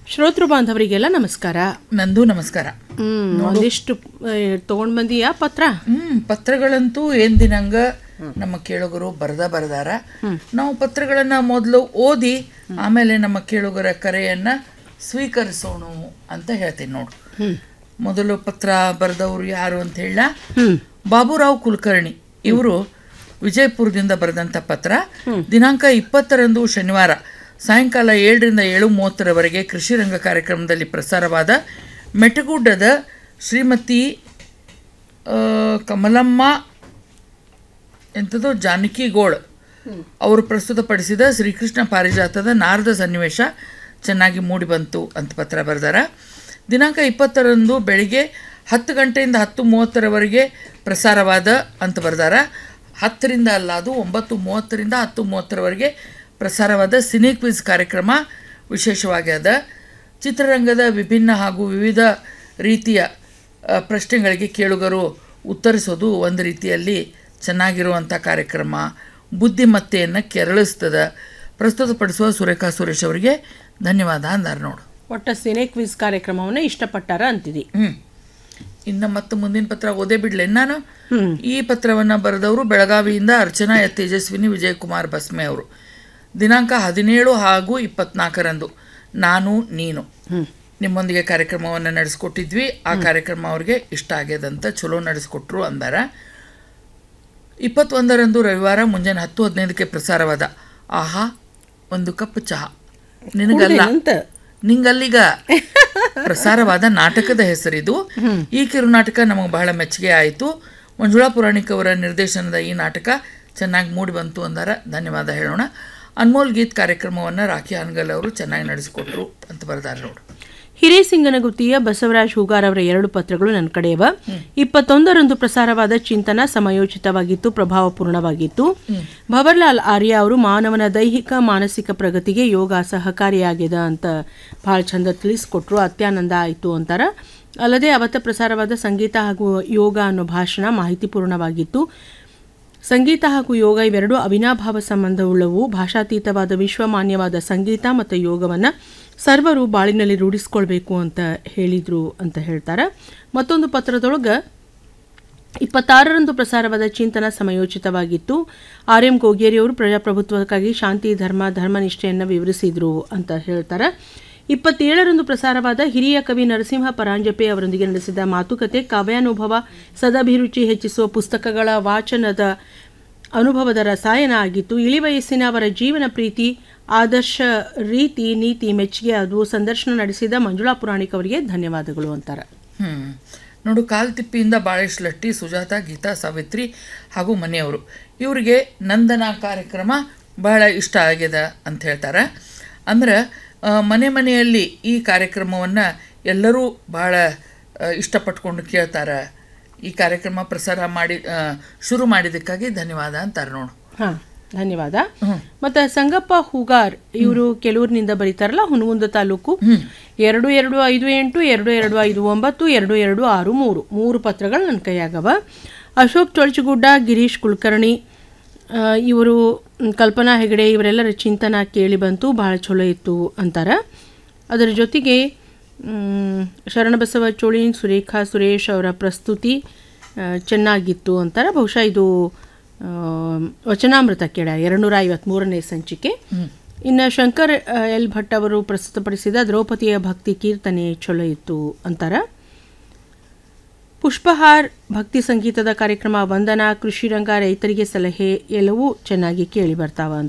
ಶ್ರೋತೃ ಬಾಂಧವರಿಗೆಲ್ಲ ನಮಸ್ಕಾರ ನಂದು ನಮಸ್ಕಾರ ಹ್ಮ್ ಒಂದಿಷ್ಟು ತೊಗೊಂಡ್ ಬಂದಿಯಾ ಪತ್ರ ಹ್ಮ್ ಪತ್ರಗಳಂತೂ ಏನ್ ದಿನಾಂಗ ನಮ್ಮ ಕೇಳುಗರು ಬರದ ಬರದಾರ ನಾವು ಪತ್ರಗಳನ್ನ ಮೊದಲು ಓದಿ ಆಮೇಲೆ ನಮ್ಮ ಕೇಳುಗರ ಕರೆಯನ್ನ ಸ್ವೀಕರಿಸೋಣ ಅಂತ ಹೇಳ್ತೀನಿ ನೋಡು ಮೊದಲು ಪತ್ರ ಬರೆದವರು ಯಾರು ಅಂತ ಹೇಳ ಬಾಬುರಾವ್ ಕುಲಕರ್ಣಿ ಇವರು ವಿಜಯಪುರದಿಂದ ಬರೆದಂಥ ಪತ್ರ ದಿನಾಂಕ ಇಪ್ಪತ್ತರಂದು ಶನಿವಾರ ಸಾಯಂಕಾಲ ಏಳರಿಂದ ಏಳು ಮೂವತ್ತರವರೆಗೆ ಕೃಷಿ ರಂಗ ಕಾರ್ಯಕ್ರಮದಲ್ಲಿ ಪ್ರಸಾರವಾದ ಮೆಟಗುಡ್ಡದ ಶ್ರೀಮತಿ ಆ, ಕಮಲಮ್ಮ ಎಂಥದ್ದು ಜಾನಕಿಗೋಳ್ ಅವರು ಪ್ರಸ್ತುತಪಡಿಸಿದ ಶ್ರೀಕೃಷ್ಣ ಪಾರಿಜಾತದ ನಾರದ ಸನ್ನಿವೇಶ ಚೆನ್ನಾಗಿ ಮೂಡಿಬಂತು ಅಂತ ಪತ್ರ ಬರೆದಾರ ದಿನಾಂಕ ಇಪ್ಪತ್ತರಂದು ಬೆಳಿಗ್ಗೆ ಹತ್ತು ಗಂಟೆಯಿಂದ ಹತ್ತು ಮೂವತ್ತರವರೆಗೆ ಪ್ರಸಾರವಾದ ಅಂತ ಬರೆದಾರ ಹತ್ತರಿಂದ ಅಲ್ಲ ಅದು ಒಂಬತ್ತು ಮೂವತ್ತರಿಂದ ಹತ್ತು ಮೂವತ್ತರವರೆಗೆ ಪ್ರಸಾರವಾದ ಸಿನಿ ಕ್ವಿಜ್ ಕಾರ್ಯಕ್ರಮ ವಿಶೇಷವಾಗಿ ಅದ ಚಿತ್ರರಂಗದ ವಿಭಿನ್ನ ಹಾಗೂ ವಿವಿಧ ರೀತಿಯ ಆ, ಪ್ರಶ್ನೆಗಳಿಗೆ ಕೇಳುಗರು ಉತ್ತರಿಸೋದು ಒಂದು ರೀತಿಯಲ್ಲಿ ಚೆನ್ನಾಗಿರುವಂಥ ಕಾರ್ಯಕ್ರಮ ಬುದ್ಧಿಮತ್ತೆಯನ್ನು ಕೆರಳಿಸ್ತದ ಪ್ರಸ್ತುತಪಡಿಸುವ ಸುರೇಖಾ ಸುರೇಶ್ ಅವರಿಗೆ ಧನ್ಯವಾದ ಅಂದಾರ ನೋಡು ಒಟ್ಟ ಸಿನೆ ಕ್ವಿಜ್ ಕಾರ್ಯಕ್ರಮವನ್ನ ಇಷ್ಟಪಟ್ಟಾರ ಅಂತಿದಿ ಹ್ಞೂ ಇನ್ನು ಮತ್ತೆ ಮುಂದಿನ ಪತ್ರ ಓದೇ ಬಿಡ್ಲೆ ನಾನು ಈ ಪತ್ರವನ್ನು ಬರೆದವರು ಬೆಳಗಾವಿಯಿಂದ ಅರ್ಚನಾ ಎ ತೇಜಸ್ವಿನಿ ವಿಜಯಕುಮಾರ್ ಬಸ್ಮೆ ಅವರು ದಿನಾಂಕ ಹದಿನೇಳು ಹಾಗೂ ಇಪ್ಪತ್ನಾಲ್ಕರಂದು ನಾನು ನೀನು ನಿಮ್ಮೊಂದಿಗೆ ಕಾರ್ಯಕ್ರಮವನ್ನು ನಡೆಸ್ಕೊಟ್ಟಿದ್ವಿ ಆ ಕಾರ್ಯಕ್ರಮ ಅವ್ರಿಗೆ ಇಷ್ಟ ಆಗ್ಯದಂತ ಚಲೋ ನಡೆಸ್ಕೊಟ್ರು ಅಂದಾರ ಇಪ್ಪತ್ತೊಂದರಂದು ರವಿವಾರ ಮುಂಜಾನೆ ಹತ್ತು ಹದಿನೈದಕ್ಕೆ ಪ್ರಸಾರವಾದ ಆಹಾ ಒಂದು ಕಪ್ ಚಹಾ ನಿನಗಲ್ಲ ಅಂತ ನಿಂಗಲ್ಲೀಗ ಪ್ರಸಾರವಾದ ನಾಟಕದ ಹೆಸರಿದು ಈ ಕಿರುನಾಟಕ ನಮಗೆ ಬಹಳ ಮೆಚ್ಚುಗೆ ಆಯಿತು ಮಂಜುಳಾ ಪುರಾಣಿಕ್ ಅವರ ನಿರ್ದೇಶನದ ಈ ನಾಟಕ ಚೆನ್ನಾಗಿ ಮೂಡಿ ಬಂತು ಅಂದಾರ ಧನ್ಯವಾದ ಹೇಳೋಣ ಅನ್ಮೋಲ್ ಗೀತ್ ಕಾರ್ಯಕ್ರಮವನ್ನು ರಾಖಿ ಹಾನ್ಗಲ್ ಅವರು ಚೆನ್ನಾಗಿ ನಡೆಸಿಕೊಟ್ರು ಅಂತ ಬರೆದಾರ ನೋಡು ಹಿರೇಸಿಂಗನಗುತ್ತಿಯ ಬಸವರಾಜ್ ಹೂಗಾರ್ ಅವರ ಎರಡು ಪತ್ರಗಳು ನನ್ನ ಕಡೆಯವ ಇಪ್ಪತ್ತೊಂದರಂದು ಪ್ರಸಾರವಾದ ಚಿಂತನ ಸಮಯೋಚಿತವಾಗಿತ್ತು ಪ್ರಭಾವಪೂರ್ಣವಾಗಿತ್ತು ಭವರ್ಲಾಲ್ ಆರ್ಯ ಅವರು ಮಾನವನ ದೈಹಿಕ ಮಾನಸಿಕ ಪ್ರಗತಿಗೆ ಯೋಗ ಸಹಕಾರಿಯಾಗಿದೆ ಅಂತ ಭಾಳ ಚಂದ ತಿಳಿಸ್ಕೊಟ್ರು ಅತ್ಯಾನಂದ ಆಯಿತು ಅಂತಾರ ಅಲ್ಲದೆ ಅವತ್ತ ಪ್ರಸಾರವಾದ ಸಂಗೀತ ಹಾಗೂ ಯೋಗ ಅನ್ನೋ ಭಾಷಣ ಮಾಹಿತಿಪೂರ್ಣವಾಗಿತ್ತು ಸಂಗೀತ ಹಾಗೂ ಯೋಗ ಇವೆರಡೂ ಅವಿನಾಭಾವ ಸಂಬಂಧವುಳ್ಳವು ಭಾಷಾತೀತವಾದ ವಿಶ್ವಮಾನ್ಯವಾದ ಸಂಗೀತ ಮತ್ತು ಯೋಗವನ್ನು ಸರ್ವರು ಬಾಳಿನಲ್ಲಿ ರೂಢಿಸ್ಕೊಳ್ಬೇಕು ಅಂತ ಹೇಳಿದ್ರು ಅಂತ ಹೇಳ್ತಾರೆ ಮತ್ತೊಂದು ಪತ್ರದೊಳಗೆ ಇಪ್ಪತ್ತಾರರಂದು ಪ್ರಸಾರವಾದ ಚಿಂತನ ಸಮಯೋಚಿತವಾಗಿತ್ತು ಆರ್ ಎಂ ಗೋಗೇರಿಯವರು ಪ್ರಜಾಪ್ರಭುತ್ವಕ್ಕಾಗಿ ಶಾಂತಿ ಧರ್ಮ ಧರ್ಮನಿಷ್ಠೆಯನ್ನು ವಿವರಿಸಿದ್ರು ಅಂತ ಹೇಳ್ತಾರೆ ಇಪ್ಪತ್ತೇಳರಂದು ಪ್ರಸಾರವಾದ ಹಿರಿಯ ಕವಿ ನರಸಿಂಹ ಪರಾಂಜಪೆ ಅವರೊಂದಿಗೆ ನಡೆಸಿದ ಮಾತುಕತೆ ಕಾವ್ಯಾನುಭವ ಸದಾಭಿರುಚಿ ಹೆಚ್ಚಿಸುವ ಪುಸ್ತಕಗಳ ವಾಚನದ ಅನುಭವದ ರಸಾಯನ ಆಗಿತ್ತು ಇಳಿ ವಯಸ್ಸಿನ ಅವರ ಜೀವನ ಪ್ರೀತಿ ಆದರ್ಶ ರೀತಿ ನೀತಿ ಮೆಚ್ಚುಗೆ ಅದು ಸಂದರ್ಶನ ನಡೆಸಿದ ಮಂಜುಳಾ ಪುರಾಣಿಕ್ ಅವರಿಗೆ ಧನ್ಯವಾದಗಳು ಅಂತಾರೆ ಹ್ಮ್ ನೋಡು ಕಾಲ್ತಿಪ್ಪಿಯಿಂದ ಬಾಳೇಶ್ ಲಟ್ಟಿ ಸುಜಾತ ಗೀತಾ ಸಾವಿತ್ರಿ ಹಾಗೂ ಮನೆಯವರು ಇವರಿಗೆ ನಂದನ ಕಾರ್ಯಕ್ರಮ ಬಹಳ ಇಷ್ಟ ಆಗ್ಯದ ಅಂತ ಹೇಳ್ತಾರೆ ಅಂದ್ರೆ ಆ, ಮನೆ ಮನೆಯಲ್ಲಿ ಈ ಕಾರ್ಯಕ್ರಮವನ್ನು ಎಲ್ಲರೂ ಬಹಳ ಆ, ಇಷ್ಟಪಟ್ಕೊಂಡು ಕೇಳ್ತಾರೆ ಈ ಕಾರ್ಯಕ್ರಮ ಪ್ರಸಾರ ಮಾಡಿ ಆ, ಶುರು ಮಾಡಿದ್ದಕ್ಕಾಗಿ ಧನ್ಯವಾದ ಅಂತಾರೆ ನೋಡು ಹಾ ಧನ್ಯವಾದ ಮತ್ತೆ ಸಂಗಪ್ಪ ಹೂಗಾರ್ ಇವರು ಕೆಲೂರಿನಿಂದ ಬರೀತಾರಲ್ಲ ಹುನಗುಂದ ತಾಲೂಕು ಎರಡು ಎರಡು ಐದು ಎಂಟು ಎರಡು ಎರಡು ಐದು ಒಂಬತ್ತು ಎರಡು ಎರಡು ಆರು ಮೂರು ಮೂರು ಪತ್ರಗಳು ನನ್ನ ಕೈಯಾಗವ ಅಶೋಕ್ ಚೊಳ್ಚಗುಡ್ಡ ಗಿರೀಶ್ ಕುಲಕರ್ಣಿ ಆ, ಇವರು ಮ್, ಕಲ್ಪನಾ ಹೆಗಡೆ ಇವರೆಲ್ಲರ ಚಿಂತನ ಕೇಳಿ ಬಂತು ಭಾಳ ಚಲೋ ಇತ್ತು ಅಂತಾರ ಅದರ ಜೊತೆಗೆ ಮ್, ಶರಣಬಸವ ಚೋಳಿನ್ ಸುರೇಖಾ ಸುರೇಶ್ ಅವರ ಪ್ರಸ್ತುತಿ ಆ, ಚೆನ್ನಾಗಿತ್ತು ಅಂತಾರೆ ಬಹುಶಃ ಇದು ಆ, ವಚನಾಮೃತ ಕೇಳ ಎರಡುನೂರ ಐವತ್ತ್ಮೂರನೇ ಸಂಚಿಕೆ ಇನ್ನು ಶಂಕರ್ ಆ, ಎಲ್ ಭಟ್ ಅವರು ಪ್ರಸ್ತುತಪಡಿಸಿದ ದ್ರೌಪದಿಯ ಭಕ್ತಿ ಕೀರ್ತನೆ ಚಲೋ ಇತ್ತು ಅಂತಾರೆ ಪುಷ್ಪಹಾರ್ ಭಕ್ತಿ ಸಂಗೀತದ ಕಾರ್ಯಕ್ರಮ ವಂದನಾ ಕೃಷಿ ರಂಗ ರೈತರಿಗೆ ಸಲಹೆ ಎಲ್ಲವೂ ಚೆನ್ನಾಗಿ ಕೇಳಿ ಬರ್ತಾವ